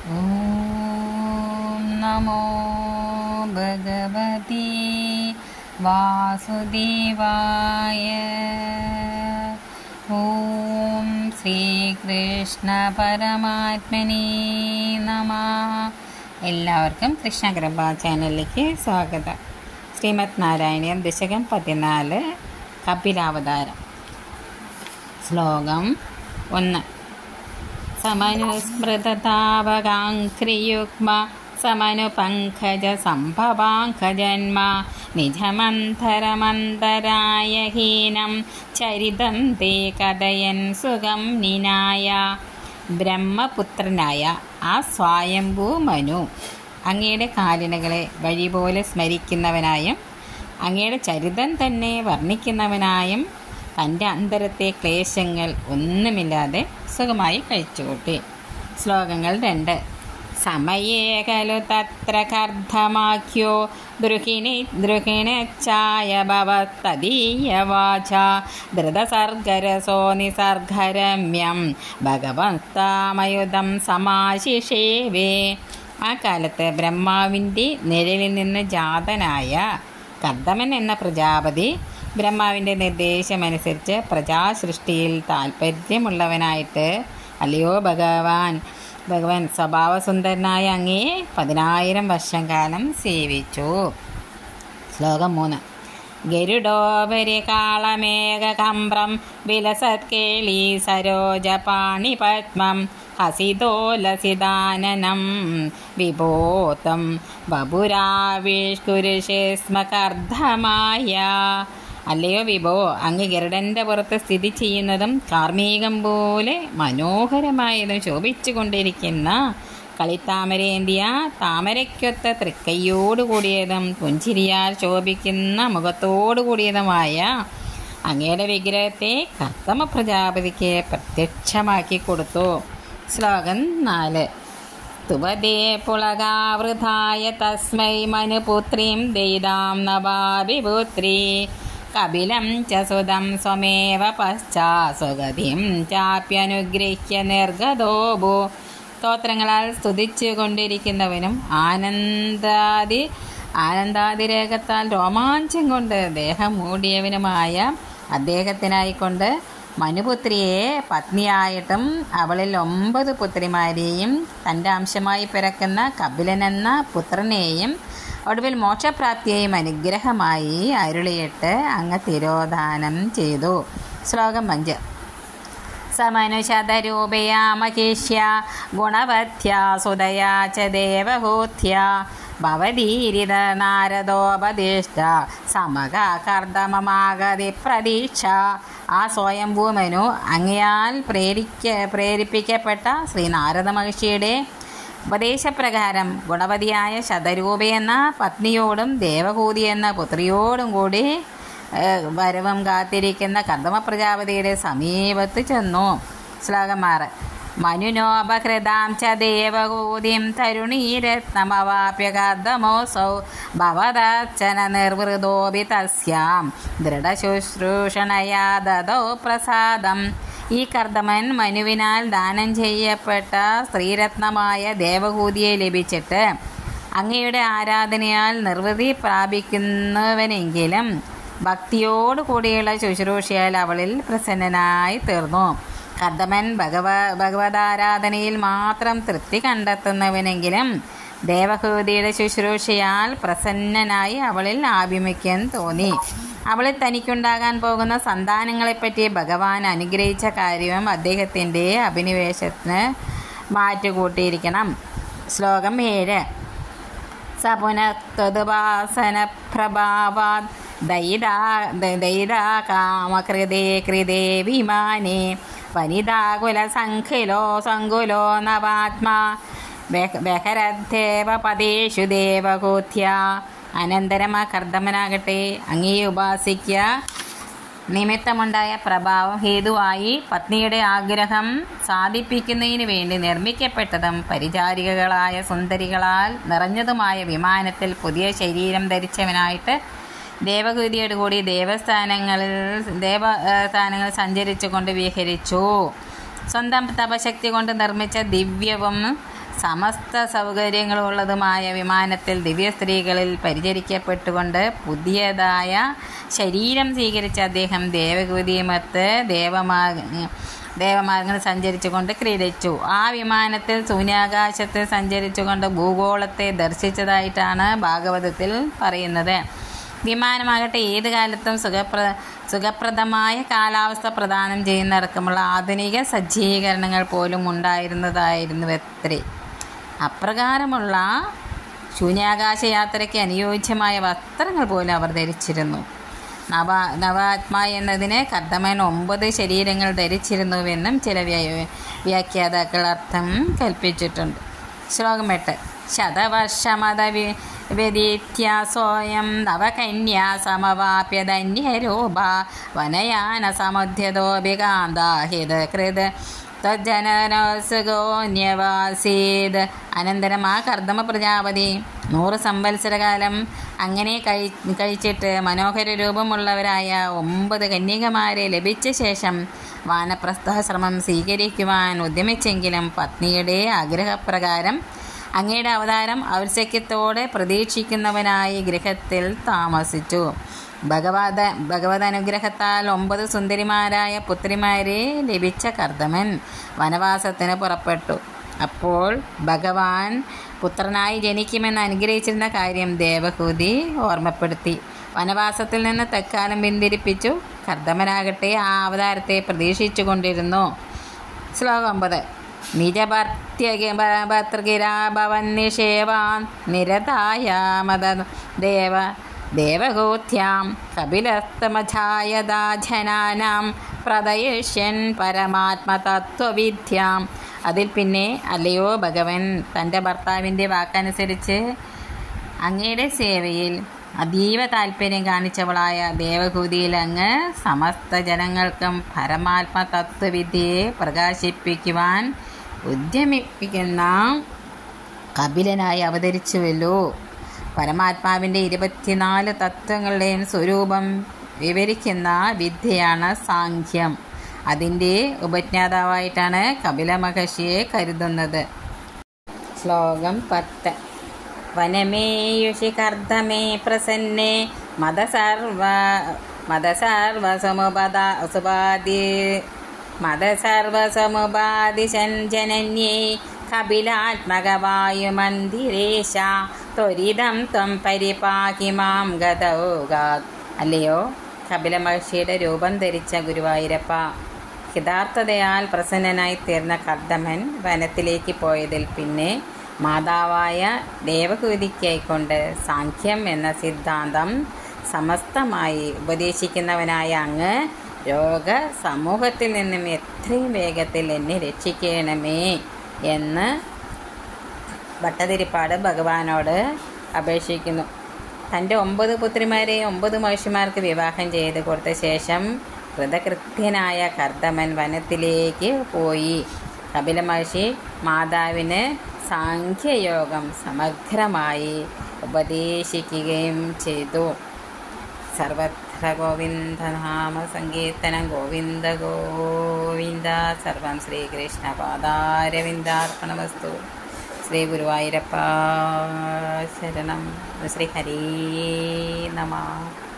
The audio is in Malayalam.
ॐ नमो भगवते वासुदेवाय ॐ ശ്രീകൃഷ്ണപരമാത്മനേ നമ എല്ലാവർക്കും കൃഷ്ണകൃപ ചാനലിലേക്ക് സ്വാഗതം ശ്രീമത് നാരായണീയം ദശകം പതിനാല് കപിലാവതാരം ശ്ലോകം ഒന്ന് സമനുസ്മൃതതാവകാङ्घ्रियुग्म समनुपङ्कजसम्भवाङ्कजन्म निजमन्थरमन्तराय हीनं ചരിതം തേ കഥയൻ സുഖം നിനായ ബ്രഹ്മപുത്രനായ ആ സ്വായംഭൂ മനു അങ്ങയുടെ കാലിനകളെ വഴി പോലെ സ്മരിക്കുന്നവനായും അങ്ങയുടെ ചരിതം തന്നെ വർണ്ണിക്കുന്നവനായും തൻ്റെ അന്തരത്തെ ക്ലേശങ്ങൾ ഒന്നുമില്ലാതെ സുഖമായി കഴിച്ചുകൂട്ടി ശ്ലോകങ്ങൾ രണ്ട് സമയേ ഖലു തത്ര കർദ്ധമാഖ്യോ ദ്രുഹിണി ദ്രുഹിണച്ചായ ഭവത്തദീയവാച ധൃതസർഗരസോ നിസർഗരമ്യം ഭഗവത്താമയുധം സമാശിഷേവേ ആ കാലത്ത് ബ്രഹ്മാവിൻ്റെ നിഴലിൽ നിന്ന് ജാതനായ കർദമൻ എന്ന പ്രജാപതി ബ്രഹ്മാവിൻ്റെ നിർദ്ദേശമനുസരിച്ച് പ്രജാസൃഷ്ടിയിൽ താല്പര്യമുള്ളവനായിട്ട് അല്ലയോ ഭഗവാൻ ഭഗവാൻ സ്വഭാവസുന്ദരനായ അങ്ങേ പതിനായിരം വർഷം കാലം സേവിച്ചു ശ്ലോകം മൂന്ന് ഗരുഡോപരി കാളമേഘകമ്പ്രം വിലസത്കേളി സരോജപാണി പത്മം ഹസിതോലസിദാനനം വിഭോതം ബപുരാവിഷ്കുരുഷേ സ്മകർദ്ധമായ അല്ലയോ വിഭോ അങ്ങ് ഗരുഡൻ്റെ പുറത്ത് സ്ഥിതി ചെയ്യുന്നതും കാർമീകം പോലെ മനോഹരമായതും ശോഭിച്ചു കൊണ്ടിരിക്കുന്ന കളിത്താമരേന്തിയ താമരയ്ക്കൊത്ത തൃക്കൈയോട് കൂടിയതും പുഞ്ചിരിയാൽ ശോഭിക്കുന്ന മുഖത്തോടു കൂടിയതുമായ അങ്ങയുടെ വിഗ്രഹത്തെ കർത്തമ പ്രജാപതിക്ക് പ്രത്യക്ഷമാക്കി കൊടുത്തു ശ്ലോകം നാല് തുവദേ പുളകാവൃതായ തസ്മൈ മനുപുത്രീം ദൈതാം നവാഭിപുത്രീ കപിലം ച സുതം സ്വമേവ പശ്ചാ സ്വഗതിം ചാപ്യനുഗ്രഹ്യ നിർഗതോഭൂ സ്തോത്രങ്ങളാൽ സ്തുതിച്ചു കൊണ്ടിരിക്കുന്നവനും ആനന്ദാദി ആനന്ദാതിരേഖത്താൽ രോമാഞ്ചം കൊണ്ട് ദേഹം മൂടിയവനുമായ അദ്ദേഹത്തിനായിക്കൊണ്ട് മനുപുത്രിയെ പത്നിയായിട്ടും അവളിൽ ഒമ്പത് പുത്രിമാരെയും തൻ്റെ അംശമായി പിറക്കുന്ന കപിലനെന്ന പുത്രനെയും ഒടുവിൽ മോക്ഷപ്രാപ്തിയെയും അനുഗ്രഹമായി അരുളിയിട്ട് അങ്ങ് തിരോധാനം ചെയ്തു ശ്ലോകം അഞ്ച് സമനുശതരൂപയാമകേഷ്യ ഗുണവധ്യാ സുതയാ ച ദേവഹൂത്യ ഭവതീരിത നാരദോപദിഷ്ട സമക കർദമമാഗതി പ്രതീക്ഷ ആ സ്വയംഭൂമനു അങ്ങയാൽ പ്രേരിക്ക പ്രേരിപ്പിക്കപ്പെട്ട ശ്രീ നാരദ മഹർഷിയുടെ ഉപദേശപ്രകാരം ഗുണവതിയായ ശതരൂപ എന്ന പത്നിയോടും ദേവഹൂതി എന്ന പുത്രിയോടും കൂടി വരവം കാത്തിരിക്കുന്ന കർദമ പ്രജാപതിയുടെ സമീപത്ത് ചെന്നു ശ്ലോകമാറ് മനുനോപകൃതാം ച ദേവകൂതിം തരുണീരത്നമവാപ്യ കർദമോസൗ ഭവദർച്ചന നിർവൃതോപി തസ്യാം ദൃഢശുശ്രൂഷണയാ ദദോ പ്രസാദം ഈ കർദമൻ മനുവിനാൽ ദാനം ചെയ്യപ്പെട്ട സ്ത്രീരത്നമായ ദേവഹൂതിയെ ലഭിച്ചിട്ട് അങ്ങയുടെ ആരാധനയാൽ നിർവൃതി പ്രാപിക്കുന്നവനെങ്കിലും ഭക്തിയോടു കൂടിയുള്ള ശുശ്രൂഷയാൽ അവളിൽ പ്രസന്നനായി തീർന്നു കർദമൻ ഭഗവ ഭഗവതാരാധനയിൽ മാത്രം തൃപ്തി കണ്ടെത്തുന്നവനെങ്കിലും ദേവഹൂതിയുടെ ശുശ്രൂഷയാൽ പ്രസന്നനായി അവളിൽ ആഭിമുഖ്യം തോന്നി അവളിൽ തനിക്കുണ്ടാകാൻ പോകുന്ന സന്താനങ്ങളെപ്പറ്റി ഭഗവാൻ അനുഗ്രഹിച്ച കാര്യവും അദ്ദേഹത്തിൻ്റെ അഭിനിവേശത്തിന് മാറ്റുകൂട്ടിയിരിക്കണം ശ്ലോകം ഏഴ് സപുനത്വതുപാസന പ്രഭാവാത് ദൈതാ ദൈതാ കാമകൃതേ കൃതേ വിമാനേ വനിതാകുലസംഖിലോ സങ്കുലോ നവാത്മാ ബഹരദ്ദേവ പദേഷു ദേവകൂത്യ അനന്തരം ആ കർദ്ദമനാകട്ടെ അങ്ങേ ഉപാസിക്ക നിമിത്തമുണ്ടായ പ്രഭാവം ഹേതുവായി പത്നിയുടെ ആഗ്രഹം സാധിപ്പിക്കുന്നതിന് വേണ്ടി നിർമ്മിക്കപ്പെട്ടതും പരിചാരികകളായ സുന്ദരികളാൽ നിറഞ്ഞതുമായ വിമാനത്തിൽ പുതിയ ശരീരം ധരിച്ചവനായിട്ട് ദേവഗുതിയോട് കൂടി ദേവസ്ഥാനങ്ങളിൽ ദേവസ്ഥാനങ്ങളിൽ സഞ്ചരിച്ചു കൊണ്ട് വിഹരിച്ചു സ്വന്തം തപശക്തി കൊണ്ട് നിർമ്മിച്ച ദിവ്യവും സമസ്ത സൗകര്യങ്ങളുള്ളതുമായ വിമാനത്തിൽ ദിവ്യ സ്ത്രീകളിൽ പരിചരിക്കപ്പെട്ടുകൊണ്ട് പുതിയതായ ശരീരം സ്വീകരിച്ച അദ്ദേഹം ദേവകുതിമത്ത് ദേവമാ ദേവമാർഗം സഞ്ചരിച്ചുകൊണ്ട് ക്രീഡിച്ചു ആ വിമാനത്തിൽ ശൂന്യാകാശത്തിൽ സഞ്ചരിച്ചുകൊണ്ട് ഭൂഗോളത്തെ ദർശിച്ചതായിട്ടാണ് ഭാഗവതത്തിൽ പറയുന്നത് വിമാനമാകട്ടെ ഏത് കാലത്തും സുഖപ്ര സുഖപ്രദമായ കാലാവസ്ഥ പ്രദാനം ചെയ്യുന്നടക്കമുള്ള ആധുനിക സജ്ജീകരണങ്ങൾ പോലും ഉണ്ടായിരുന്നതായിരുന്നു എത്രേ അപ്രകാരമുള്ള ശൂന്യാകാശ യാത്രയ്ക്ക് അനുയോജ്യമായ വസ്ത്രങ്ങൾ പോലും അവർ ധരിച്ചിരുന്നു നവ നവാത്മ എന്നതിന് കർദ്ദമൻ ഒമ്പത് ശരീരങ്ങൾ ധരിച്ചിരുന്നുവെന്നും ചില വ്യ- വ്യാഖ്യാതാക്കൾ അർത്ഥം കൽപ്പിച്ചിട്ടുണ്ട് ശ്ലോകം എട്ട് ശതവർഷമത വി- വ്യതീത്യ സ്വയം നവകന്യാ സമവാപ്യധന്യരൂപ വനയാന സമുദ്യതോപികാന്താഹിത് കൃത് തജ്ജനനസുഗോന്യവാസീത് അനന്തരം ആ കർദമ പ്രജാപതി നൂറ് സംവത്സരകാലം അങ്ങനെ കഴി കഴിച്ചിട്ട് മനോഹര രൂപമുള്ളവരായ ഒമ്പത് കന്യകമാരെ ലഭിച്ച ശേഷം വാനപ്രസ്ഥാശ്രമം സ്വീകരിക്കുവാൻ ഉദ്യമിച്ചെങ്കിലും പത്നിയുടെ ആഗ്രഹപ്രകാരം അങ്ങയുടെ അവതാരം ഔത്സക്യത്തോടെ പ്രതീക്ഷിക്കുന്നവനായി ഗൃഹത്തിൽ താമസിച്ചു ഭഗവത ഭഗവത് അനുഗ്രഹത്താൽ ഒമ്പത് സുന്ദരിമാരായ പുത്രിമാരെ ലഭിച്ച കർദമൻ വനവാസത്തിന് പുറപ്പെട്ടു അപ്പോൾ ഭഗവാൻ പുത്രനായി ജനിക്കുമെന്ന് അനുഗ്രഹിച്ചിരുന്ന കാര്യം ദേവഹൂതി ഓർമ്മപ്പെടുത്തി വനവാസത്തിൽ നിന്ന് തൽക്കാലം പിന്തിരിപ്പിച്ചു കർദമനാകട്ടെ ആ അവതാരത്തെ പ്രതീക്ഷിച്ചു കൊണ്ടിരുന്നു ശ്ലോകം ഒമ്പത് നിജഭർത്യഭർത്തൃഗിരാഭവൻ നിഷേവാൻ നിരതായ മത ദേവ ദേവഗോത്യാം കപിലസ്തമഛായദാജനാനാം പ്രദയിഷ്യൻ പരമാത്മതത്വവിദ്യാം അതിൽ പിന്നെ അല്ലയോ ഭഗവൻ തൻ്റെ ഭർത്താവിൻ്റെ വാക്കനുസരിച്ച് അങ്ങയുടെ സേവയിൽ അതീവ താല്പര്യം കാണിച്ചവളായ ദേവഹൂതിയിൽ അങ്ങ് സമസ്ത ജനങ്ങൾക്കും പരമാത്മ തത്വവിദ്യയെ പ്രകാശിപ്പിക്കുവാൻ ഉദ്യമിപ്പിക്കുന്ന കപിലനായി അവതരിച്ചുവല്ലോ പരമാത്മാവിൻ്റെ ഇരുപത്തിനാല് തത്വങ്ങളുടെയും സ്വരൂപം വിവരിക്കുന്ന വിദ്യയാണ് സാഖ്യം അതിൻ്റെ ഉപജ്ഞാതാവായിട്ടാണ് കപില മഹർഷിയെ കരുതുന്നത് ശ്ലോകം പത്ത് വനമേയുഷി കർദ്ദമേ പ്രസന്നേ മതസർവ മതസർവസമുപദ സുപാദി മതസർവസമുപാദിശൻ ജനന്യേ കപിലാത്മകവായുമന്ദിരേശ ത്വരിതം ത്വം പരിപാഹി മാം ഗതൗഗാത് അല്ലയോ കപില മഹർഷിയുടെ രൂപം ധരിച്ച ഗുരുവായൂരപ്പ ഹിതാർത്ഥതയാൽ പ്രസന്നനായി തീർന്ന കർദമൻ വനത്തിലേക്ക് പോയതിൽ പിന്നെ മാതാവായ ദേവഹൂതിക്കായിക്കൊണ്ട് സാഖ്യം എന്ന സിദ്ധാന്തം സമസ്തമായി ഉപദേശിക്കുന്നവനായ അങ്ങ് രോഗ സമൂഹത്തിൽ നിന്നും എത്രയും വേഗത്തിൽ എന്നെ രക്ഷിക്കണമേ എന്ന് ഭട്ടതിരിപ്പാട് ഭഗവാനോട് അപേക്ഷിക്കുന്നു തൻ്റെ ഒമ്പത് പുത്രിമാരെ ഒമ്പത് മഹർഷിമാർക്ക് വിവാഹം ചെയ്ത് കൊടുത്ത ശേഷം കൃതകൃത്യനായ കർദമൻ വനത്തിലേക്ക് പോയി കപില മഹർഷി മാതാവിന് സാഖ്യയോഗം സമഗ്രമായി ഉപദേശിക്കുകയും ചെയ്തു സർവത്ര ഗോവിന്ദനാമ സങ്കീർത്തനം ഗോവിന്ദ ഗോവിന്ദ സർവം ശ്രീകൃഷ്ണ പാദാരവിന്ദാർപ്പണമസ്തു ശ്രീ ഗുരുവായൂരപ്പ ശരണം ശ്രീ ഹരി നമ